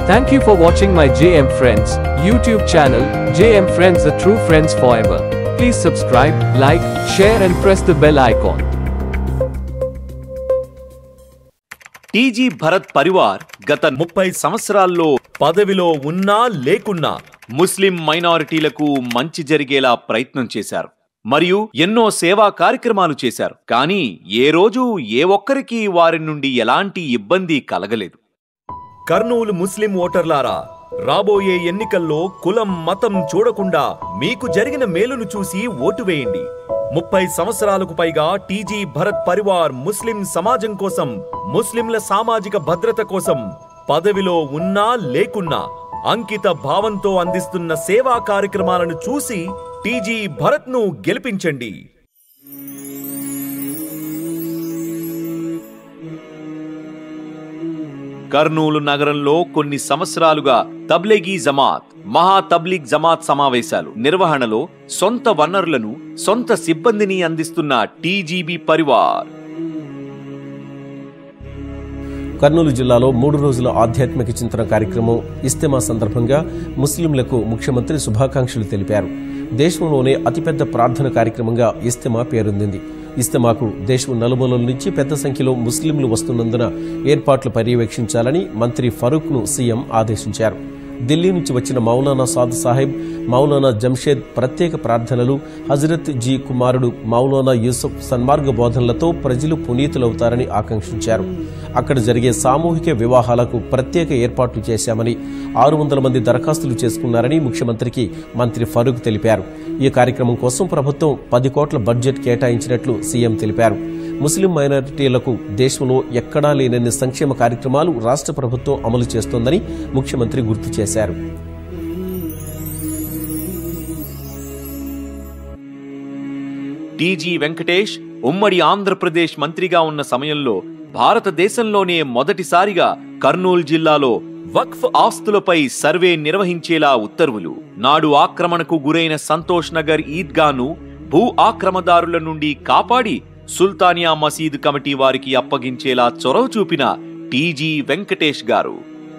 Thank you for watching my JM Friends YouTube channel, JM Friends the true friends forever. Please subscribe, like, share and press the bell icon. T G Bharat Parivar గత ముప్పై సంవత్సరాల్లో పదవిలో ఉన్నా లేకున్నా ముస్లిం మైనారిటీలకు మంచి జరిగేలా ప్రయత్నం చేశారు మరియు ఎన్నో సేవా కార్యక్రమాలు చేశారు కానీ ఏ రోజు ఏ ఒక్కరికి వారి నుండి ఎలాంటి ఇబ్బంది కలగలేదు కర్నూలు ముస్లిం ఓటర్లారా రాబోయే ఎన్నికల్లో కులం మతం చూడకుండా మీకు జరిగిన మేలును చూసి ఓటు వేయండి ముప్పై సంవత్సరాలకు పైగా టీజీ భరత్ పరివార్ ముస్లిం సమాజం కోసం ముస్లింల సామాజిక భద్రత కోసం పదవిలో ఉన్నా లేకున్నా అంకిత భావంతో అందిస్తున్న సేవా కార్యక్రమాలను చూసి టీజీ భరత్ ను గెలిపించండి కర్నూలు నగరంలో కొన్ని సంవత్సరాలుగా తబ్లెగీ జమాత్ మహా తబ్లీగ్ జమాత్ సమావేశాలు నిర్వహణలో సొంత వనరులను సొంత సిబ్బందిని అందిస్తున్న టీజీబీ పరివార్ కర్నూలు జిల్లాలో మూడు రోజుల ఆధ్యాత్మిక చింతన కార్యక్రమం ఇస్తెమా సందర్భంగా ముస్లింలకు ముఖ్యమంత్రి శుభాకాంక్షలు తెలిపారు దేశంలోనే అతిపెద్ద ప్రార్థన కార్యక్రమంగా ఇస్తెమా పేరొందింది ఇస్తెమాకు దేశం నలుమూలల నుంచి పెద్ద సంఖ్యలో ముస్లింలు వస్తున్నందున ఏర్పాట్లు పర్యవేక్షించాలని మంత్రి ఫరూక్ను సీఎం ఆదేశించారు ఢిల్లీ నుంచి వచ్చిన మౌలానా సాద్ సాహెబ్ మౌలానా జంషేద్ ప్రత్యేక ప్రార్థనలు హజరత్ జీ కుమారుడు మౌలానా యూసుఫ్ సన్మార్గ బోధనలతో ప్రజలు పునీతులవుతారని ఆకాంక్షించారు అక్కడ జరిగే సామూహిక వివాహాలకు ప్రత్యేక ఏర్పాట్లు చేశామని ఆరు వందల మంది దరఖాస్తులు చేసుకున్నారని ముఖ్యమంత్రికి మంత్రి ఫరూక్ తెలిపారు ఈ కార్యక్రమం కోసం ప్రభుత్వం పది కోట్ల బడ్జెట్ కేటాయించినట్లు సీఎం తెలిపారు ముస్లిం మైనారిటీలకు దేశంలో ఎక్కడా లేనన్ని సంక్షేమ కార్యక్రమాలు రాష్ట్ర ప్రభుత్వం అమలు చేస్తోందని ముఖ్యమంత్రి గుర్తు చేశారు టీజీ వెంకటేష్ ఉమ్మడి ఆంధ్రప్రదేశ్ మంత్రిగా ఉన్న సమయంలో భారతదేశంలోనే మొదటిసారిగా కర్నూలు జిల్లాలో వక్ఫ్ ఆస్తులపై సర్వే నిర్వహించేలా ఉత్తర్వులు నాడు ఆక్రమణకు గురైన సంతోష్ నగర్ ఈద్గాను భూ ఆక్రమదారుల నుండి కాపాడి సుల్తానియా మసీద్ కమిటీ వారికి అప్పగించేలా చొరవ చూపిన టీజీ వెంకటేష్ గారు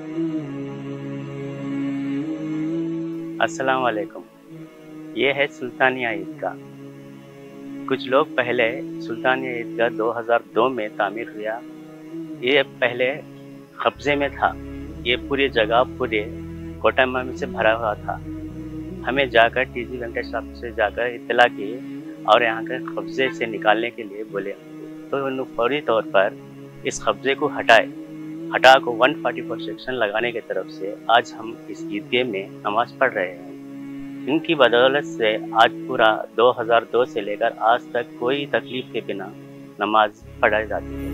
अस्सलाम वालेकुम ये है सुल्तानिया ईदगाह कुछ लोग पहले सुल्तानिया ईदगाह 2002 में तामीर हुआ ये पहले कब्जे में था ये पूरी जगह पूरे कोटामा में से भरा हुआ था हमें जाकर टीजी वेंकटेश साहब से जाकर इतला की और यहाँ के कब्जे से निकालने के लिए बोले तो उन्होंने फौरी तौर पर इस कब्जे को हटाए हटा को 144 सेक्शन लगाने की तरफ से आज हम इस ईदगाह में नमाज पढ़ रहे हैं इनकी बदौलत से आज पूरा 2002 से लेकर आज तक कोई तकलीफ के बिना नमाज पढ़ाई जाती है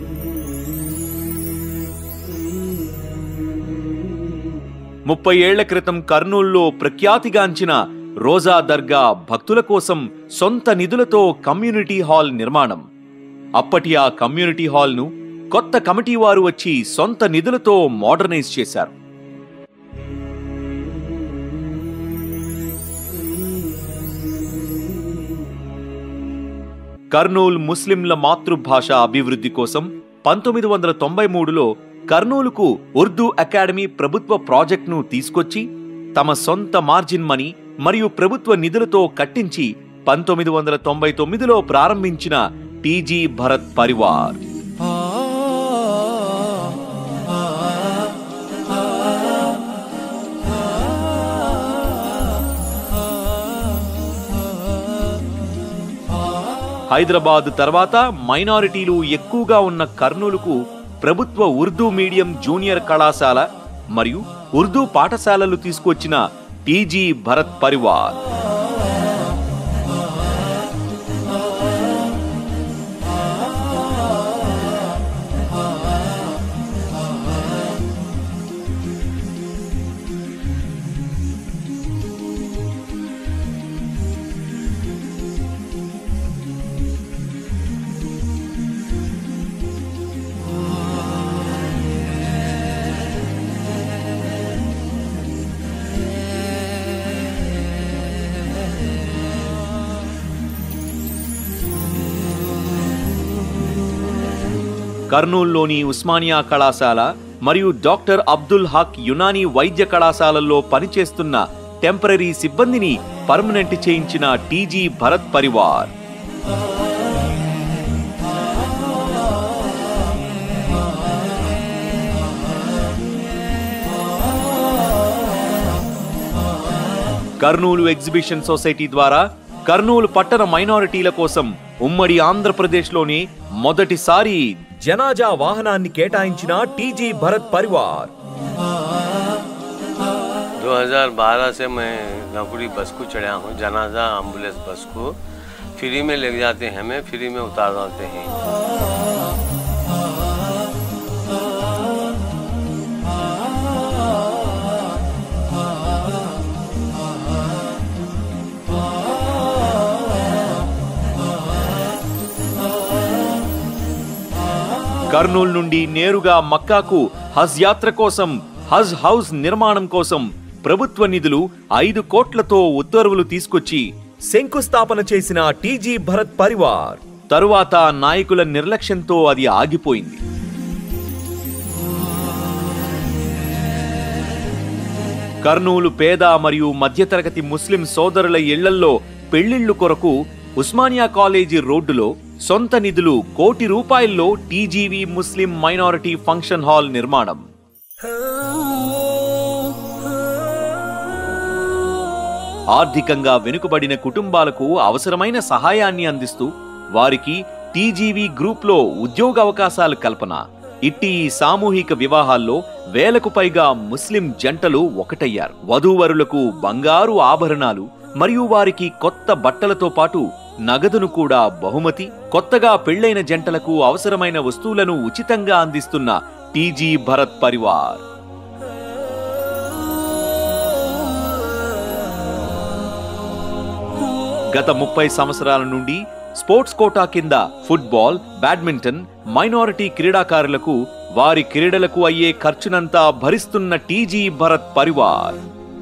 ముప్పై ఏళ్ల క్రితం కర్నూల్లో ప్రఖ్యాతిగాంచిన రోజా దర్గా భక్తుల కోసం సొంత నిధులతో కమ్యూనిటీ హాల్ నిర్మాణం అప్పటి ఆ కమ్యూనిటీ హాల్ను కొత్త కమిటీ వారు వచ్చి సొంత నిధులతో మోడర్నైజ్ చేశారు కర్నూలు ముస్లింల మాతృభాష అభివృద్ధి కోసం పంతొమ్మిది వందల తొంభై మూడులో కర్నూలుకు ఉర్దూ అకాడమీ ప్రభుత్వ ప్రాజెక్టును తీసుకొచ్చి తమ సొంత మార్జిన్ మనీ మరియు ప్రభుత్వ నిధులతో కట్టించి పంతొమ్మిది వందల తొంభై తొమ్మిదిలో ప్రారంభించిన టీజీ భరత్ పరివార్ హైదరాబాద్ తర్వాత మైనారిటీలు ఎక్కువగా ఉన్న కర్నూలుకు ప్రభుత్వ ఉర్దూ మీడియం జూనియర్ కళాశాల మరియు ఉర్దూ పాఠశాలలు తీసుకొచ్చిన టీజీ భరత్ పరివార్ కర్నూలులోని ఉస్మానియా కళాశాల మరియు డాక్టర్ అబ్దుల్ హక్ యునానీ వైద్య కళాశాలల్లో పనిచేస్తున్న టెంపరీ సిబ్బందిని పర్మనెంట్ చేయించిన T G Bharat Parivar Kurnool exhibition society ద్వారా కర్నూలు పట్టణ మైనారిటీల కోసం ఉమ్మడి ఆంధ్రప్రదేశ్లోనే మొదటిసారి జనాజా వాహనాన్ని కేటాయించిన టీజీ భరత్ పరివార్ 2012 से मैं नौकरी बस को चढ़ा हूँ जनाजा एम्बुलेंस बस को फ्री में ले जाते हैं हमें फ्री में उतार डालते हैं కర్నూలు నుండి నేరుగా మక్కాకు హజ్ యాత్ర కోసం హజ్ హౌస్ నిర్మాణం కోసం ప్రభుత్వ నిధులు ఐదు కోట్లతో ఉత్తర్వులు తీసుకొచ్చి శంకుస్థాపన చేసిన టీజీ భరత్ పరివార్ తరువాత నాయకుల నిర్లక్ష్యంతో అది ఆగిపోయింది కర్నూలు పేద మరియు మధ్యతరగతి ముస్లిం సోదరుల ఇళ్లల్లో పెళ్లిళ్లు కొరకు ఉస్మానియా కాలేజీ రోడ్డులో సొంత నిధులు కోటి రూపాయల్లో T G V Muslim minority function hall నిర్మాణం ఆర్థికంగా వెనుకబడిన కుటుంబాలకు అవసరమైన సహాయాన్ని అందిస్తూ వారికి టీజీవీ గ్రూప్లో ఉద్యోగ అవకాశాల కల్పన ఇట్టి ఈ సామూహిక వివాహాల్లో వేలకు పైగా ముస్లిం జంటలు ఒకటయ్యారు వధూవరులకు బంగారు ఆభరణాలు మరియు వారికి కొత్త బట్టలతో పాటు నగదును కూడా బహుమతి కొత్తగా పెళ్లైన జంటలకు అవసరమైన వస్తువులను ఉచితంగా అందిస్తున్న టీజీ భరత్ పరివార్ గత ముప్పై సంవత్సరాల నుండి స్పోర్ట్స్ కోటా కింద ఫుట్బాల్ బ్యాడ్మింటన్ మైనారిటీ క్రీడాకారులకు వారి క్రీడలకు అయ్యే ఖర్చునంతా భరిస్తున్న టీజీ భరత్ పరివార్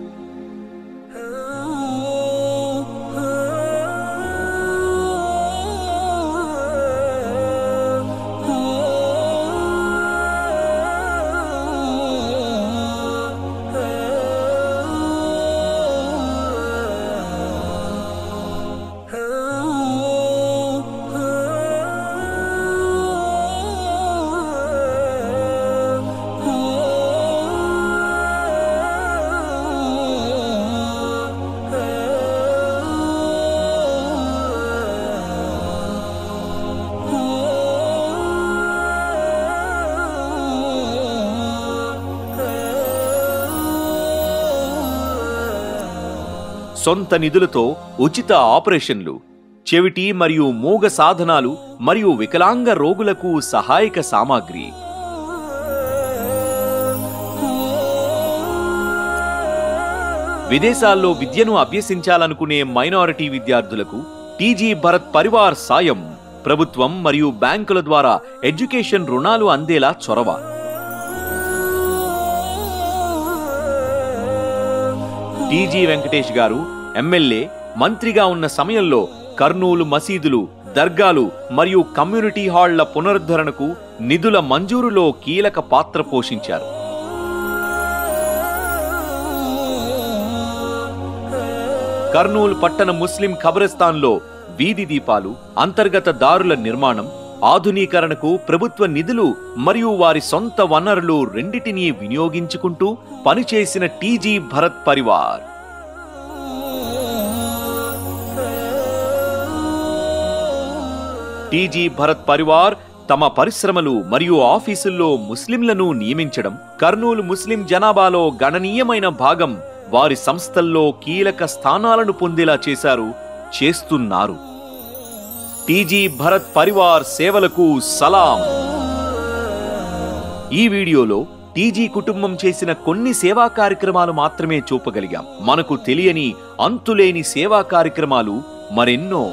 సొంత నిధులతో ఉచిత ఆపరేషన్లు చెవిటి మరియు మూగ సాధనాలు మరియు వికలాంగ రోగులకు సహాయక సామాగ్రి విదేశాల్లో విద్యను అభ్యసించాలనుకునే మైనారిటీ విద్యార్థులకు టీజీ భరత్ పరివార్ సాయం ప్రభుత్వం మరియు బ్యాంకుల ద్వారా ఎడ్యుకేషన్ రుణాలు అందేలా చొరవ టీజీ వెంకటేష్ గారు ఎమ్మెల్యే మంత్రిగా ఉన్న సమయంలో కర్నూలు మసీదులు దర్గాలు మరియు కమ్యూనిటీ హాళ్ల పునరుద్ధరణకు నిధుల మంజూరులో కీలక పాత్ర పోషించారు కర్నూలు పట్టణ ముస్లిం ఖబరస్థాన్లో వీధి దీపాలు అంతర్గత దారుల నిర్మాణం ఆధునీకరణకు ప్రభుత్వ నిధులు మరియు వారి సొంత వనరులు రెండిటినీ వినియోగించుకుంటూ పనిచేసిన టీజీ భరత్ పరివార్ టీజీ భరత్ పరివార్ తమ పరిశ్రమలు మరియు ఆఫీసుల్లో ముస్లింలను నియమించడం కర్నూలు ముస్లిం జనాభాలో గణనీయమైన భాగం వారి సంస్థల్లో కీలక స్థానాలను పొందేలా చేశారు చేస్తున్నారు టీజీ భరత్ పరివార్ సేవలకు సలాం ఈ వీడియోలో టీజీ కుటుంబం చేసిన కొన్ని సేవా కార్యక్రమాలు మాత్రమే చూపగలిగాం మనకు తెలియని అంతులేని సేవా కార్యక్రమాలు మరెన్నో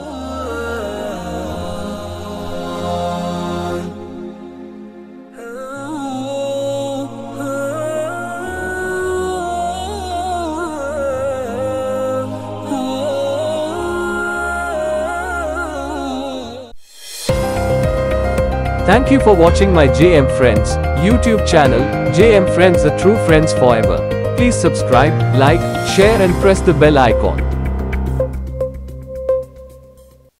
Thank you for watching my JM Friends YouTube channel, JM Friends the true friends forever. Please subscribe, like, share and press the bell icon.